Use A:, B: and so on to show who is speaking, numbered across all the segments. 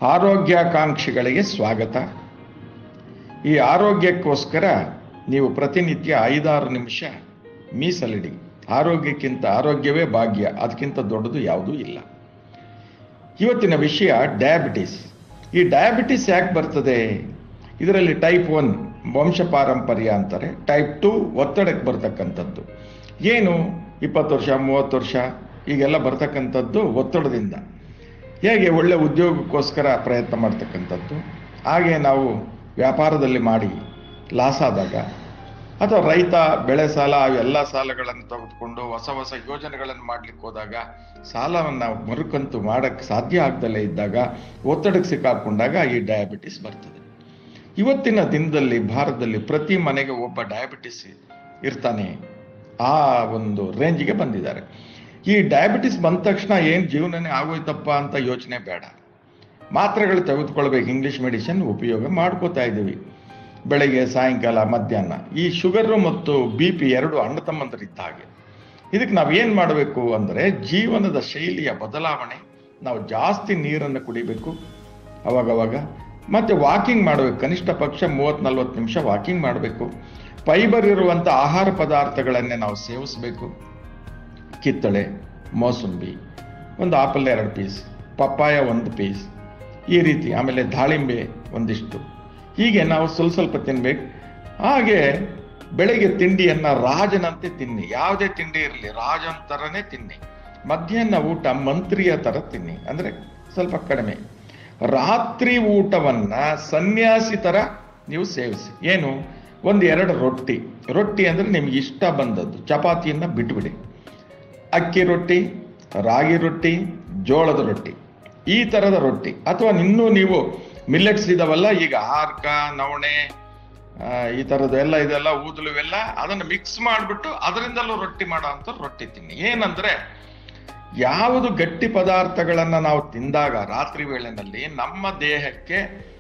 A: ಆರೋಗ್ಯಾಕಾಂಕ್ಷಿಗಳಿಗೆ ಸ್ವಾಗತ ಈ ಆರೋಗ್ಯಕ್ಕೋಸ್ಕರ ನೀವು ಪ್ರತಿನಿತ್ಯ ಐದಾರು ನಿಮಿಷ ಮೀಸಲಿಡಿ ಆರೋಗ್ಯಕ್ಕಿಂತ ಆರೋಗ್ಯವೇ ಭಾಗ್ಯ ಅದಕ್ಕಿಂತ ದೊಡ್ಡದು ಯಾವುದೂ ಇಲ್ಲ ಇವತ್ತಿನ ವಿಷಯ ಡಯಾಬಿಟಿಸ್ ಈ ಡಯಾಬಿಟಿಸ್ ಯಾಕೆ ಬರ್ತದೆ ಇದರಲ್ಲಿ ಟೈಪ್ ಒನ್ ವಂಶ ಪಾರಂಪರ್ಯ ಅಂತಾರೆ ಟೈಪ್ ಟು ಒತ್ತಡಕ್ಕೆ ಬರ್ತಕ್ಕಂಥದ್ದು ಏನು ಇಪ್ಪತ್ತು ವರ್ಷ ಮೂವತ್ತು ವರ್ಷ ಈಗೆಲ್ಲ ಬರ್ತಕ್ಕಂಥದ್ದು ಒತ್ತಡದಿಂದ ಹೇಗೆ ಒಳ್ಳೆ ಉದ್ಯೋಗಕ್ಕೋಸ್ಕರ ಪ್ರಯತ್ನ ಮಾಡ್ತಕ್ಕಂಥದ್ದು ಹಾಗೆ ನಾವು ವ್ಯಾಪಾರದಲ್ಲಿ ಮಾಡಿ ಲಾಸ್ ಆದಾಗ ಅಥವಾ ರೈತ ಬೆಳೆ ಸಾಲ ಅವೆಲ್ಲ ಸಾಲಗಳನ್ನು ತೆಗೆದುಕೊಂಡು ಹೊಸ ಹೊಸ ಯೋಜನೆಗಳನ್ನು ಮಾಡ್ಲಿಕ್ಕೆ ಹೋದಾಗ ಸಾಲವನ್ನು ಮರುಕಂತು ಮಾಡಕ್ಕೆ ಸಾಧ್ಯ ಆಗ್ದಲೇ ಇದ್ದಾಗ ಒತ್ತಡಕ್ಕೆ ಸಿಕ್ಕಾಕೊಂಡಾಗ ಈ ಡಯಾಬಿಟಿಸ್ ಬರ್ತದೆ ಇವತ್ತಿನ ದಿನದಲ್ಲಿ ಭಾರತದಲ್ಲಿ ಪ್ರತಿ ಮನೆಗೆ ಒಬ್ಬ ಡಯಾಬಿಟಿಸ್ ಇರ್ತಾನೆ ಆ ಒಂದು ರೇಂಜಿಗೆ ಬಂದಿದ್ದಾರೆ ಈ ಡಯಾಬಿಟಿಸ್ ಬಂದ ತಕ್ಷಣ ಏನು ಜೀವನನೇ ಆಗೋಯ್ತಪ್ಪ ಅಂತ ಯೋಚನೆ ಬೇಡ ಮಾತ್ರೆಗಳು ತೆಗೆದುಕೊಳ್ಬೇಕು ಇಂಗ್ಲಿಷ್ ಮೆಡಿಸಿನ್ ಉಪಯೋಗ ಮಾಡ್ಕೋತಾ ಇದ್ದೀವಿ ಬೆಳಗ್ಗೆ ಸಾಯಂಕಾಲ ಮಧ್ಯಾಹ್ನ ಈ ಶುಗರು ಮತ್ತು ಬಿ ಪಿ ಎರಡು ಅಣ್ಣ ತಮ್ಮಂದರಿದ್ದ ಹಾಗೆ ಇದಕ್ಕೆ ನಾವು ಏನು ಮಾಡಬೇಕು ಅಂದರೆ ಜೀವನದ ಶೈಲಿಯ ಬದಲಾವಣೆ ನಾವು ಜಾಸ್ತಿ ನೀರನ್ನು ಕುಡಿಬೇಕು ಅವಾಗವಾಗ ಮತ್ತು ವಾಕಿಂಗ್ ಮಾಡಬೇಕು ಕನಿಷ್ಠ ಪಕ್ಷ ಮೂವತ್ತು ನಲ್ವತ್ತು ನಿಮಿಷ ವಾಕಿಂಗ್ ಮಾಡಬೇಕು ಫೈಬರ್ ಇರುವಂಥ ಆಹಾರ ಪದಾರ್ಥಗಳನ್ನೇ ನಾವು ಸೇವಿಸಬೇಕು ಕಿತ್ತಳೆ ಮೋಸಂಬಿ ಒಂದು ಆಪಲ್ ಎರಡು ಪೀಸ್ ಪಪ್ಪಾಯ ಒಂದು ಪೀಸ್ ಈ ರೀತಿ ಆಮೇಲೆ ದಾಳಿಂಬೆ ಒಂದಿಷ್ಟು ಹೀಗೆ ನಾವು ಸ್ವಲ್ಪ ಸ್ವಲ್ಪ ತಿನ್ಬೇಕು ಹಾಗೆ ಬೆಳಗ್ಗೆ ತಿಂಡಿಯನ್ನ ರಾಜನಂತೆ ತಿನ್ನಿ ಯಾವುದೇ ತಿಂಡಿ ಇರಲಿ ರಾಜನ್ ಥರನೇ ತಿನ್ನಿ ಮಧ್ಯಾಹ್ನ ಊಟ ಮಂತ್ರಿಯ ಥರ ತಿನ್ನಿ ಅಂದರೆ ಸ್ವಲ್ಪ ಕಡಿಮೆ ರಾತ್ರಿ ಊಟವನ್ನ ಸನ್ಯಾಸಿ ಥರ ನೀವು ಸೇವಿಸಿ ಏನು ಒಂದು ಎರಡು ರೊಟ್ಟಿ ರೊಟ್ಟಿ ಅಂದರೆ ನಿಮ್ಗೆ ಇಷ್ಟ ಬಂದದ್ದು ಚಪಾತಿಯನ್ನು ಬಿಟ್ಬಿಡಿ ಅಕ್ಕಿ ರೊಟ್ಟಿ ರಾಗಿ ರೊಟ್ಟಿ ಜೋಳದ ರೊಟ್ಟಿ ಈ ಥರದ ರೊಟ್ಟಿ ಅಥವಾ ಇನ್ನೂ ನೀವು ಮಿಲ್ಲೆಟ್ಸ್ ಇದಾವಲ್ಲ ಈಗ ಆರ್ಕ ನವಣೆ ಆ, ಈ ಥರದ್ದು ಎಲ್ಲ ಇದೆಲ್ಲ ಊದಲು ಇವೆಲ್ಲ ಅದನ್ನು ಮಿಕ್ಸ್ ಮಾಡಿಬಿಟ್ಟು ಅದರಿಂದಲೂ ರೊಟ್ಟಿ ಮಾಡೋ ಅಂಥ ರೊಟ್ಟಿ ತಿನ್ನಿ ಏನಂದ್ರೆ ಯಾವುದು ಗಟ್ಟಿ ಪದಾರ್ಥಗಳನ್ನು ನಾವು ತಿಂದಾಗ ರಾತ್ರಿ ವೇಳೆನಲ್ಲಿ ನಮ್ಮ ದೇಹಕ್ಕೆ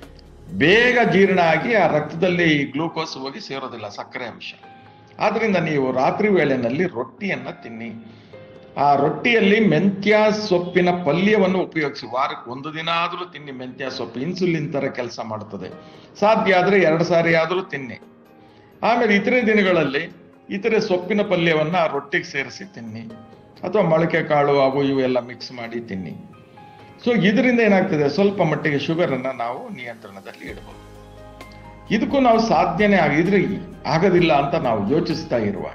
A: ಬೇಗ ಜೀರ್ಣ ಆಗಿ ಆ ರಕ್ತದಲ್ಲಿ ಗ್ಲೂಕೋಸ್ ಹೋಗಿ ಸೇರೋದಿಲ್ಲ ಸಕ್ಕರೆ ಅಂಶ ಆದ್ರಿಂದ ನೀವು ರಾತ್ರಿ ವೇಳೆನಲ್ಲಿ ರೊಟ್ಟಿಯನ್ನ ತಿನ್ನಿ ಆ ರೊಟ್ಟಿಯಲ್ಲಿ ಮೆಂತ್ಯ ಸೊಪ್ಪಿನ ಪಲ್ಯವನ್ನು ಉಪಯೋಗಿಸಿ ವಾರಕ್ಕೆ ಒಂದು ದಿನ ಆದರೂ ತಿನ್ನಿ ಮೆಂತ್ಯ ಸೊಪ್ಪು ಇನ್ಸುಲಿನ್ ತರ ಕೆಲಸ ಮಾಡ್ತದೆ ಸಾಧ್ಯ ಆದ್ರೆ ಎರಡು ಸಾರಿ ಆದರೂ ತಿನ್ನಿ ಆಮೇಲೆ ಇತರೆ ದಿನಗಳಲ್ಲಿ ಇತರೆ ಸೊಪ್ಪಿನ ಪಲ್ಯವನ್ನ ಆ ರೊಟ್ಟಿಗೆ ಸೇರಿಸಿ ತಿನ್ನಿ ಅಥವಾ ಮೊಳಕೆ ಕಾಳು ಅವು ಇವು ಎಲ್ಲ ಮಿಕ್ಸ್ ಮಾಡಿ ತಿನ್ನಿ ಸೊ ಇದರಿಂದ ಏನಾಗ್ತದೆ ಸ್ವಲ್ಪ ಮಟ್ಟಿಗೆ ಶುಗರ್ ಅನ್ನ ನಾವು ನಿಯಂತ್ರಣದಲ್ಲಿ ಇಡಬಹುದು ಇದಕ್ಕೂ ನಾವು ಸಾಧ್ಯನೇ ಆಗಿದ್ರೆ ಆಗೋದಿಲ್ಲ ಅಂತ ನಾವು ಯೋಚಿಸ್ತಾ ಇರುವಾಗ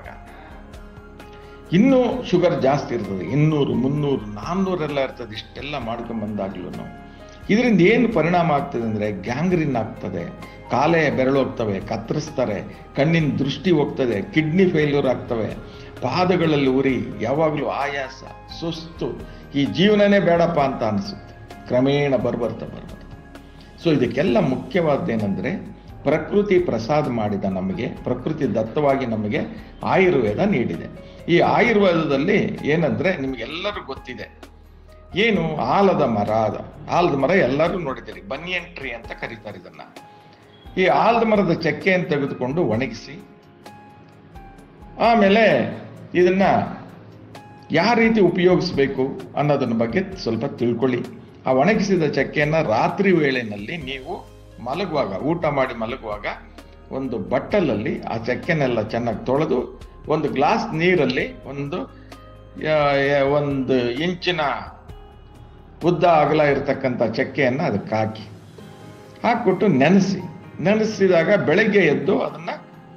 A: ಇನ್ನೂ ಶುಗರ್ ಜಾಸ್ತಿ ಇರ್ತದೆ ಇನ್ನೂರು ಮುನ್ನೂರು ನಾನ್ನೂರೆಲ್ಲ ಇರ್ತದೆ ಇಷ್ಟೆಲ್ಲ ಮಾಡ್ಕೊಂಡ್ ಬಂದಾಗ್ಲೂ ಇದರಿಂದ ಏನು ಪರಿಣಾಮ ಆಗ್ತದೆ ಅಂದ್ರೆ ಗ್ಯಾಂಗ್ರಿನ್ ಆಗ್ತದೆ ಕಾಲೇ ಬೆರಳು ಹೋಗ್ತವೆ ಕತ್ತರಿಸ್ತಾರೆ ಕಣ್ಣಿನ ದೃಷ್ಟಿ ಹೋಗ್ತದೆ ಕಿಡ್ನಿ ಫೇಲ್ಯೂರ್ ಆಗ್ತವೆ ಪಾದಗಳಲ್ಲಿ ಉರಿ ಯಾವಾಗಲೂ ಆಯಾಸ ಸುಸ್ತು ಈ ಜೀವನನೇ ಬೇಡಪ್ಪ ಅಂತ ಅನಿಸುತ್ತೆ ಕ್ರಮೇಣ ಬರ್ಬರ್ತಾ ಬರ್ಬರ್ತಾ ಸೊ ಇದಕ್ಕೆಲ್ಲ ಮುಖ್ಯವಾದ್ದೇನೆಂದ್ರೆ ಪ್ರಕೃತಿ ಪ್ರಸಾದ ಮಾಡಿದ ನಮಗೆ ಪ್ರಕೃತಿ ದತ್ತವಾಗಿ ನಮಗೆ ಆಯುರ್ವೇದ ನೀಡಿದೆ ಈ ಆಯುರ್ವೇದದಲ್ಲಿ ಏನಂದ್ರೆ ನಿಮಗೆಲ್ಲರೂ ಗೊತ್ತಿದೆ ಏನು ಆಲದ ಮರ ಅದ ಆಲದ ಮರ ಎಲ್ಲರೂ ನೋಡಿದ್ದೀರಿ ಬನಿಯನ್ ಟ್ರೀ ಅಂತ ಕರೀತಾರೆ ಇದನ್ನ ಈ ಆಲದ ಮರದ ಚಕ್ಕೆಯನ್ನು ತೆಗೆದುಕೊಂಡು ಒಣಗಿಸಿ ಆಮೇಲೆ ಇದನ್ನ ಯಾವ ರೀತಿ ಉಪಯೋಗಿಸ್ಬೇಕು ಅನ್ನೋದನ್ನ ಬಗ್ಗೆ ಸ್ವಲ್ಪ ತಿಳ್ಕೊಳ್ಳಿ ಆ ಒಣಗಿಸಿದ ಚಕ್ಕೆಯನ್ನ ರಾತ್ರಿ ವೇಳೆನಲ್ಲಿ ನೀವು ಮಲಗುವಾಗ ಊಟ ಮಾಡಿ ಮಲಗುವಾಗ ಒಂದು ಬಟ್ಟಲಲ್ಲಿ ಆ ಚಕ್ಕೆನೆಲ್ಲ ಚೆನ್ನಾಗಿ ತೊಳೆದು ಒಂದು ಗ್ಲಾಸ್ ನೀರಲ್ಲಿ ಒಂದು ಆ, ಆ, ಒಂದು ಇಂಚಿನ ಉದ್ದ ಅಗಲ ಇರತಕ್ಕಂಥ ಚಕ್ಕೆಯನ್ನು ಅದಕ್ಕೆ ಹಾಕಿ ಹಾಕ್ಬಿಟ್ಟು ನೆನೆಸಿ ನೆನೆಸಿದಾಗ ಬೆಳಗ್ಗೆ ಎದ್ದು ಅದನ್ನ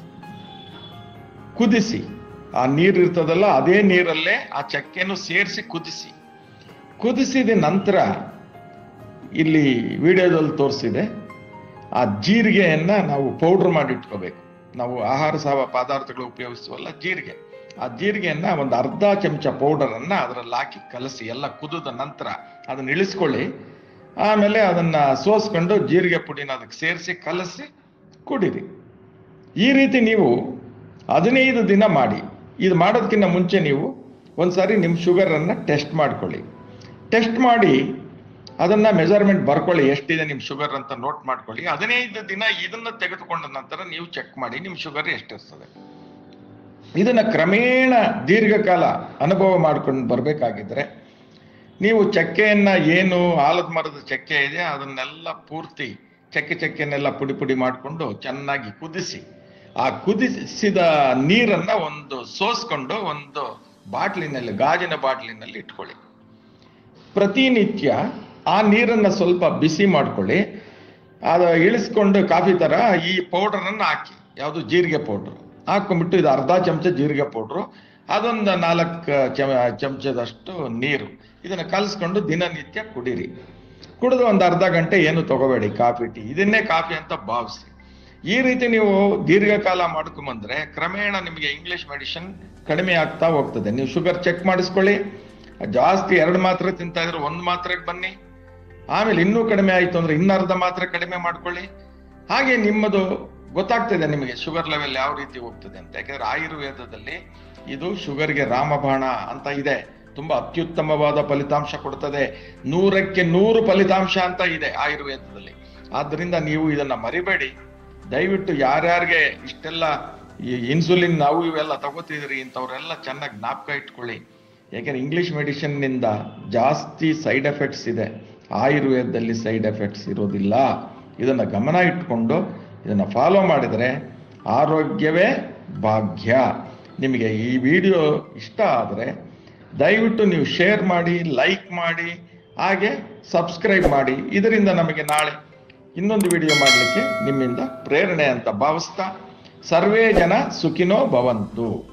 A: ಕುದಿಸಿ ಆ ನೀರು ಇರ್ತದಲ್ಲ ಅದೇ ನೀರಲ್ಲೇ ಆ ಚಕ್ಕೆಯನ್ನು ಸೇರಿಸಿ ಕುದಿಸಿ ಕುದಿಸಿದ ನಂತರ ಇಲ್ಲಿ ವಿಡಿಯೋದಲ್ಲಿ ತೋರಿಸಿದೆ ಆ ಜೀರಿಗೆಯನ್ನ ನಾವು ಪೌಡರ್ ಮಾಡಿ ಇಟ್ಕೋಬೇಕು ನಾವು ಆಹಾರ ಸಾವ ಪದಾರ್ಥಗಳು ಉಪಯೋಗಿಸುವಲ್ಲ ಜೀರಿಗೆ ಆ ಜೀರಿಗೆಯನ್ನ ಒಂದು ಅರ್ಧ ಚಮಚ ಪೌಡರ್ ಅನ್ನ ಅದರಲ್ಲಿ ಹಾಕಿ ಕಲಸಿ ಎಲ್ಲ ಕುದಿದ ನಂತರ ಅದನ್ನ ಇಳಿಸ್ಕೊಳ್ಳಿ ಆಮೇಲೆ ಅದನ್ನ ಸೋಸ್ಕೊಂಡು ಜೀರಿಗೆ ಪುಡಿನ ಅದಕ್ಕೆ ಸೇರಿಸಿ ಕಲಸಿ ಕುಡೀರಿ ಈ ರೀತಿ ನೀವು ಹದಿನೈದು ದಿನ ಮಾಡಿ ಇದು ಮಾಡೋದಕ್ಕಿಂತ ಮುಂಚೆ ನೀವು ಒಂದ್ಸಾರಿ ನಿಮ್ಮ ಶುಗರನ್ನು ಟೆಸ್ಟ್ ಮಾಡ್ಕೊಳ್ಳಿ ಟೆಸ್ಟ್ ಮಾಡಿ ಅದನ್ನ ಮೆಜರ್ಮೆಂಟ್ ಬರ್ಕೊಳ್ಳಿ ಎಷ್ಟಿದೆ ನಿಮ್ಮ ಶುಗರ್ ಅಂತ ನೋಟ್ ಮಾಡ್ಕೊಳ್ಳಿ ಹದಿನೈದು ದಿನ ಇದನ್ನ ತೆಗೆದುಕೊಂಡ ನಂತರ ನೀವು ಚೆಕ್ ಮಾಡಿ ನಿಮ್ಮ ಶುಗರ್ ಎಷ್ಟಿರ್ತದೆ ಇದನ್ನ ಕ್ರಮೇಣ ದೀರ್ಘಕಾಲ ಅನುಭವ ಮಾಡ್ಕೊಂಡು ಬರಬೇಕಾಗಿದ್ರೆ ನೀವು ಚಕ್ಕೆಯನ್ನ ಏನು ಆಲದ ಮರದ ಚಕ್ಕೆ ಇದೆ ಅದನ್ನೆಲ್ಲ ಪೂರ್ತಿ ಚಕ್ಕೆ ಚಕ್ಕೆನೆಲ್ಲ ಪುಡಿ ಪುಡಿ ಮಾಡಿಕೊಂಡು ಚೆನ್ನಾಗಿ ಕುದಿಸಿ ಆ ಕುದಿಸಿದ ನೀರನ್ನ ಒಂದು ಸೋಸ್ಕೊಂಡು ಒಂದು ಬಾಟ್ಲಿನಲ್ಲಿ ಗಾಜಿನ ಬಾಟ್ಲಿನಲ್ಲಿ ಇಟ್ಕೊಳ್ಳಿ ಪ್ರತಿನಿತ್ಯ ಆ ನೀರನ್ನ ಸ್ವಲ್ಪ ಬಿಸಿ ಮಾಡ್ಕೊಳ್ಳಿ ಅದು ಇಳಿಸ್ಕೊಂಡು ಕಾಫಿ ತರ ಈ ಪೌಡರನ್ನು ಹಾಕಿ ಯಾವುದು ಜೀರಿಗೆ ಪೌಡ್ರು ಹಾಕೊಂಡ್ಬಿಟ್ಟು ಇದು ಅರ್ಧ ಚಮಚ ಜೀರಿಗೆ ಪೌಡ್ರು ಅದೊಂದು ನಾಲ್ಕು ಚಮ ಚಮಚದಷ್ಟು ನೀರು ಇದನ್ನು ಕಲಿಸ್ಕೊಂಡು ದಿನನಿತ್ಯ ಕುಡೀರಿ ಕುಡಿದು ಒಂದು ಅರ್ಧ ಗಂಟೆ ಏನು ತಗೋಬೇಡಿ ಕಾಫಿ ಟೀ ಇದನ್ನೇ ಕಾಫಿ ಅಂತ ಭಾವಿಸಿ ಈ ರೀತಿ ನೀವು ದೀರ್ಘಕಾಲ ಮಾಡ್ಕೊಂಬಂದ್ರೆ ಕ್ರಮೇಣ ನಿಮಗೆ ಇಂಗ್ಲಿಷ್ ಮೆಡಿಸಿನ್ ಕಡಿಮೆ ಆಗ್ತಾ ಹೋಗ್ತದೆ ನೀವು ಶುಗರ್ ಚೆಕ್ ಮಾಡಿಸ್ಕೊಳ್ಳಿ ಜಾಸ್ತಿ ಎರಡು ಮಾತ್ರೆ ತಿಂತಾ ಇದ್ರೆ ಒಂದು ಮಾತ್ರೆಗೆ ಬನ್ನಿ ಆಮೇಲೆ ಇನ್ನೂ ಕಡಿಮೆ ಆಯಿತು ಅಂದ್ರೆ ಇನ್ನರ್ಧ ಮಾತ್ರೆ ಕಡಿಮೆ ಮಾಡ್ಕೊಳ್ಳಿ ಹಾಗೆ ನಿಮ್ಮದು ಗೊತ್ತಾಗ್ತದೆ ನಿಮಗೆ ಶುಗರ್ ಲೆವೆಲ್ ಯಾವ ರೀತಿ ಹೋಗ್ತದೆ ಅಂತ ಯಾಕಂದ್ರೆ ಆಯುರ್ವೇದದಲ್ಲಿ ಇದು ಶುಗರ್ಗೆ ರಾಮಬಾಣ ಅಂತ ಇದೆ ತುಂಬಾ ಅತ್ಯುತ್ತಮವಾದ ಫಲಿತಾಂಶ ಕೊಡ್ತದೆ ನೂರಕ್ಕೆ ನೂರು ಫಲಿತಾಂಶ ಅಂತ ಇದೆ ಆಯುರ್ವೇದದಲ್ಲಿ ಆದ್ರಿಂದ ನೀವು ಇದನ್ನ ಮರಿಬೇಡಿ ದಯವಿಟ್ಟು ಯಾರ್ಯಾರಿಗೆ ಇಷ್ಟೆಲ್ಲ ಈ ಇನ್ಸುಲಿನ್ ನಾವು ಇವೆಲ್ಲ ತಗೋತಿದ್ರಿ ಇಂಥವ್ರೆಲ್ಲ ಚೆನ್ನಾಗಿ ಜ್ಞಾಪಕ ಇಟ್ಕೊಳ್ಳಿ ಯಾಕೆಂದ್ರೆ ಇಂಗ್ಲಿಷ್ ಮೆಡಿಸಿನ್ನಿಂದ ಜಾಸ್ತಿ ಸೈಡ್ ಎಫೆಕ್ಟ್ಸ್ ಇದೆ ಆಯುರ್ವೇದದಲ್ಲಿ ಸೈಡ್ ಎಫೆಕ್ಟ್ಸ್ ಇರೋದಿಲ್ಲ ಇದನ್ನ ಗಮನ ಇಟ್ಕೊಂಡು ಇದನ್ನ ಫಾಲೋ ಮಾಡಿದರೆ ಆರೋಗ್ಯವೇ ಭಾಗ್ಯ ನಿಮಗೆ ಈ ವಿಡಿಯೋ ಇಷ್ಟ ಆದರೆ ದಯವಿಟ್ಟು ನೀವು ಶೇರ್ ಮಾಡಿ ಲೈಕ್ ಮಾಡಿ ಹಾಗೆ ಸಬ್ಸ್ಕ್ರೈಬ್ ಮಾಡಿ ಇದರಿಂದ ನಮಗೆ ನಾಳೆ ಇನ್ನೊಂದು ವಿಡಿಯೋ ಮಾಡಲಿಕ್ಕೆ ನಿಮ್ಮಿಂದ ಪ್ರೇರಣೆ ಅಂತ ಭಾವಿಸ್ತಾ ಸರ್ವೇ ಜನ ಸುಖಿನೋ ಭವಂತು